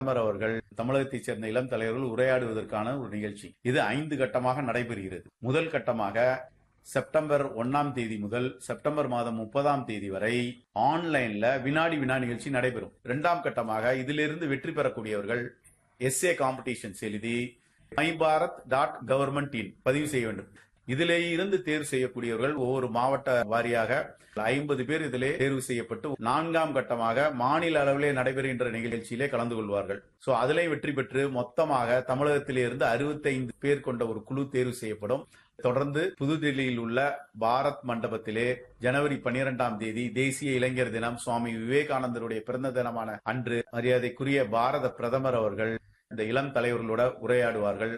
பிரதமர் அவர்கள் தமிழகத்தைச் சேர்ந்த இளம் தலைவர்கள் உரையாடுவதற்கான ஒரு நிகழ்ச்சி இது ஐந்து கட்டமாக நடைபெறுகிறது முதல் கட்டமாக செப்டம்பர் ஒன்னாம் தேதி முதல் செப்டம்பர் மாதம் முப்பதாம் தேதி வரை ஆன்லைன்ல வினாடி வினா நிகழ்ச்சி நடைபெறும் இரண்டாம் கட்டமாக இதிலிருந்து வெற்றி பெறக்கூடியவர்கள் எஸ்ஏ காம்படிஷன்ஸ் எழுதி my Bharat dot government in பதிவு செய்ய வேண்டும் இதிலே இருந்து தேர்வு செய்யக்கூடியவர்கள் ஒவ்வொரு மாவட்ட வாரியாக ஐம்பது பேர் இதிலே தேர்வு செய்யப்பட்டு நான்காம் கட்டமாக மாநில அளவிலே நடைபெறுகின்ற நிகழ்ச்சியிலே கலந்து கொள்வார்கள் சோ அதிலே வெற்றி பெற்று மொத்தமாக தமிழகத்திலே இருந்து அறுபத்தைந்து பேர் கொண்ட ஒரு குழு தேர்வு செய்யப்படும் தொடர்ந்து புதுதில்லியில் உள்ள பாரத் மண்டபத்திலே ஜனவரி பனிரெண்டாம் தேதி தேசிய இளைஞர் தினம் சுவாமி விவேகானந்தருடைய பிறந்த தினமான அன்று மரியாதைக்குரிய பாரத பிரதமர் அவர்கள் இந்த இளம் தலைவர்களோட உரையாடுவார்கள்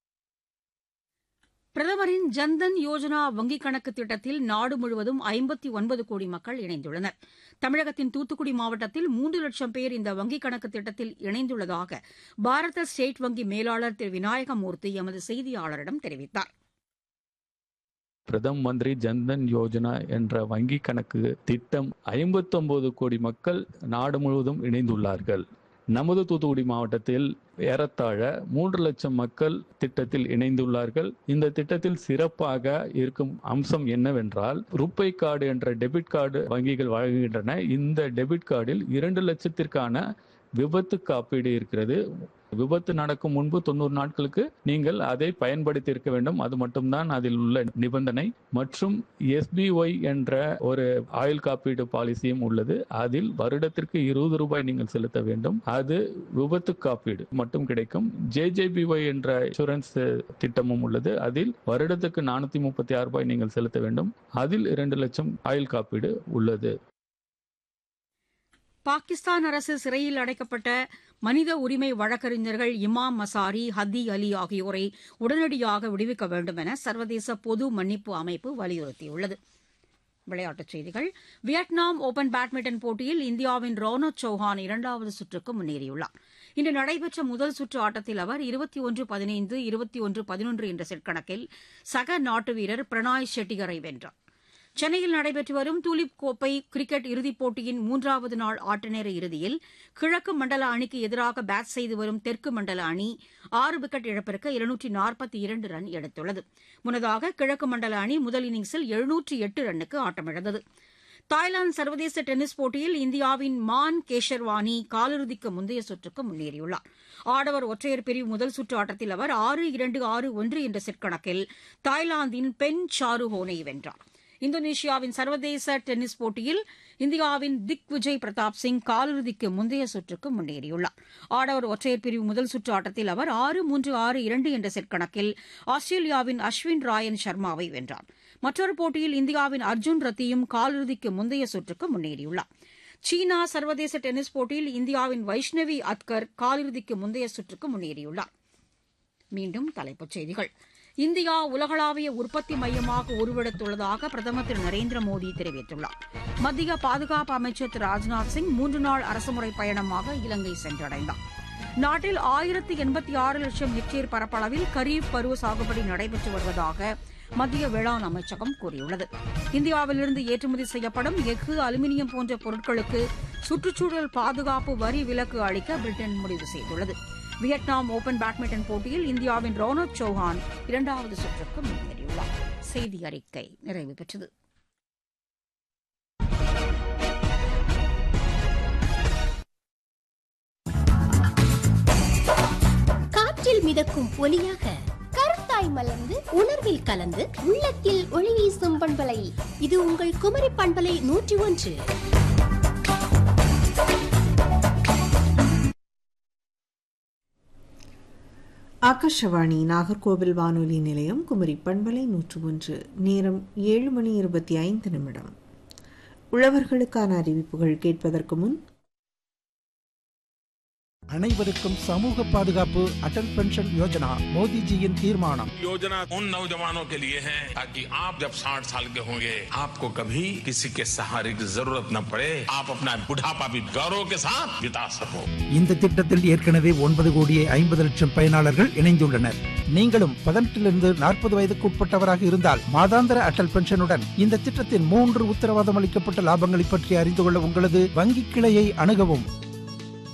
பிரதமரின் ஜன்தன் யோஜனா வங்கிக் கணக்கு திட்டத்தில் நாடு முழுவதும் ஐம்பத்தி ஒன்பது கோடி மக்கள் இணைந்துள்ளனர் தமிழகத்தின் தூத்துக்குடி மாவட்டத்தில் மூன்று லட்சம் பேர் இந்த வங்கிக் கணக்கு திட்டத்தில் இணைந்துள்ளதாக பாரத ஸ்டேட் வங்கி மேலாளர் திரு விநாயகமூர்த்தி எமது செய்தியாளரிடம் தெரிவித்தார் பிரதம் மந்திரி ஜன்தன் யோஜனா என்ற வங்கி கணக்கு திட்டம் ஐம்பத்தொன்பது கோடி மக்கள் நாடு முழுவதும் இணைந்துள்ளார்கள் நமது தூத்துக்குடி மாவட்டத்தில் ஏறத்தாழ மூன்று லட்சம் மக்கள் திட்டத்தில் இணைந்துள்ளார்கள் இந்த திட்டத்தில் சிறப்பாக இருக்கும் அம்சம் என்னவென்றால் ருப்பை கார்டு என்ற டெபிட் கார்டு வங்கிகள் வழங்குகின்றன இந்த டெபிட் கார்டில் இரண்டு லட்சத்திற்கான விபத்து காப்பீடு இருக்கிறது விபத்து நடக்கும் முன்பு தொண்ணூறு நாட்களுக்கு நீங்கள் அதை பயன்படுத்தி இருக்க வேண்டும் அது மட்டும்தான் அதில் உள்ள நிபந்தனை மற்றும் எஸ்பிஒய் என்ற ஒரு ஆயுள் காப்பீடு பாலிசியும் உள்ளது அதில் வருடத்திற்கு இருபது ரூபாய் நீங்கள் செலுத்த வேண்டும் அது விபத்து காப்பீடு மட்டும் கிடைக்கும் ஜேஜேபிஒய் என்ற இன்சூரன்ஸ் திட்டமும் உள்ளது அதில் வருடத்துக்கு நானூத்தி முப்பத்தி ஆறு ரூபாய் நீங்கள் செலுத்த வேண்டும் அதில் இரண்டு லட்சம் ஆயுள் காப்பீடு உள்ளது பாகிஸ்தான் அரசு சிறையில் அடைக்கப்பட்ட மனித உரிமை வழக்கறிஞர்கள் இமாம் மசாரி ஹத்தி அலி ஆகியோரை உடனடியாக விடுவிக்க வேண்டும் என சர்வதேச பொது மன்னிப்பு அமைப்பு வலியுறுத்தியுள்ளது விளையாட்டுச் செய்திகள் வியட்நாம் ஓபன் பேட்மிண்டன் போட்டியில் இந்தியாவின் ரோனத் சௌஹான் இரண்டாவது சுற்றுக்கு முன்னேறியுள்ளார் இன்று நடைபெற்ற முதல் சுற்று ஆட்டத்தில் அவர் இருபத்தி ஒன்று பதினைந்து இருபத்தி ஒன்று பதினொன்று என்ற செட் கணக்கில் சக நாட்டு வீரர் பிரணாய் ஷெட்டிகரை வென்றார் சென்னையில் நடைபெற்று வரும் தூலிப் கோப்பை கிரிக்கெட் இறுதிப் போட்டியின் மூன்றாவது நாள் ஆட்டநேர இறுதியில் கிழக்கு மண்டல அணிக்கு எதிராக பேட் செய்து வரும் தெற்கு மண்டல அணி ஆறு விக்கெட் இழப்பிற்கு இருநூற்றி நாற்பத்தி இரண்டு ரன் எடுத்துள்ளது முன்னதாக கிழக்கு மண்டல அணி முதல் இன்னிங்ஸில் எழுநூற்றி எட்டு ரன்னுக்கு ஆட்டமிழந்தது தாய்லாந்து சர்வதேச டென்னிஸ் போட்டியில் இந்தியாவின் மான் கேஷர்வானி காலிறுதிக்கு முந்தைய சுற்றுக்கு முன்னேறியுள்ளார் ஆடவர் ஒற்றையர் பிரிவு முதல் சுற்று ஆட்டத்தில் அவர் ஆறு இரண்டு ஆறு ஒன்று என்ற செட் கணக்கில் தாய்லாந்தின் பென் சாரு ஹோனை வென்றார் இந்தோனேஷியாவின் சர்வதேச டென்னிஸ் போட்டியில் இந்தியாவின் திக் விஜய் பிரதாப் சிங் காலிறுதிக்கு முந்தைய சுற்றுக்கு முன்னேறியுள்ளார் ஆடவர் ஒற்றையர் பிரிவு முதல் சுற்று ஆட்டத்தில் அவர் ஆறு மூன்று ஆறு இரண்டு என்ற செட் கணக்கில் ஆஸ்திரேலியாவின் அஸ்வின் ராயன் சர்மாவை வென்றார் மற்றொரு போட்டியில் இந்தியாவின் அர்ஜுன் ரத்தியும் காலிறுதிக்கு முந்தைய சுற்றுக்கு முன்னேறியுள்ளார் சீனா சர்வதேச டென்னிஸ் போட்டியில் இந்தியாவின் வைஷ்ணவி அத்கர் காலிறுதிக்கு முந்தைய சுற்றுக்கு முன்னேறியுள்ளார் மீண்டும் தலைப்புச் செய்திகள் இந்தியா உலகளாவிய உற்பத்தி மையமாக உருவெடுத்துள்ளதாக பிரதமர் திரு நரேந்திர மோடி தெரிவித்துள்ளார் மத்திய பாதுகாப்பு அமைச்சர் திரு ராஜ்நாத் சிங் மூன்று நாள் அரசுமுறை பயணமாக இலங்கை சென்றடைந்தார் நாட்டில் ஆயிரத்து எண்பத்தி ஆறு லட்சம் ஹெக்டேர் பரப்பளவில் கரீப் பருவ சாகுபடி நடைபெற்று வருவதாக மத்திய வேளாண் அமைச்சகம் கூறியுள்ளது இந்தியாவிலிருந்து ஏற்றுமதி செய்யப்படும் எஃகு அலுமினியம் போன்ற பொருட்களுக்கு சுற்றுச்சூழல் பாதுகாப்பு வரி விலக்கு அளிக்க பிரிட்டன் முடிவு செய்துள்ளது வியட்நாம் ஓபன் பேட்மிண்டன் போட்டியில் இந்தியாவின் ரோனத் சௌஹான் இரண்டாவது சுற்றுக்கு முன்னேறியுள்ளார் செய்தி அறிக்கை நிறைவு பெற்றது காற்றில் மிதக்கும் ஒலியாக கருத்தாய் மலர்ந்து உணர்வில் கலந்து உள்ளத்தில் ஒளி வீசும் பண்பலை இது உங்கள் குமரி பண்பலை நூற்றி ஒன்று ஆகாஷவாணி நாகர்கோவில் வானொலி நிலையம் குமரி பண்பலை நூற்று ஒன்று நேரம் ஏழு மணி இருபத்தி ஐந்து நிமிடம் உழவர்களுக்கான அறிவிப்புகள் கேட்பதற்கு முன் அனைவருக்கும் சமூக பாதுகாப்பு அடல் பென்ஷன் யோஜனா மோடிஜியின் தீர்மானம் योजना उन नौजवानों के लिए है ताकि आप जब 60 साल के होंगे आपको कभी किसी के सहारे की जरूरत न पड़े आप अपना बुढ़ापा भी गौरव के साथ बिता सको இந்த திட்டத்தில் ஏற்கனவே ஒன்பது கோடியே ஐம்பது லட்சம் பயனாளர்கள் இணைந்துள்ளனர் நீங்களும் பதினெட்டிலிருந்து நாற்பது வயதுக்கு உட்பட்டவராக இருந்தால் மாதாந்திர அடல் பென்ஷனுடன் இந்த திட்டத்தின் மூன்று உத்தரவாதம் அளிக்கப்பட்ட லாபங்களை பற்றி அறிந்து கொள்ள உங்களது வங்கி கிளையை அணுகவும்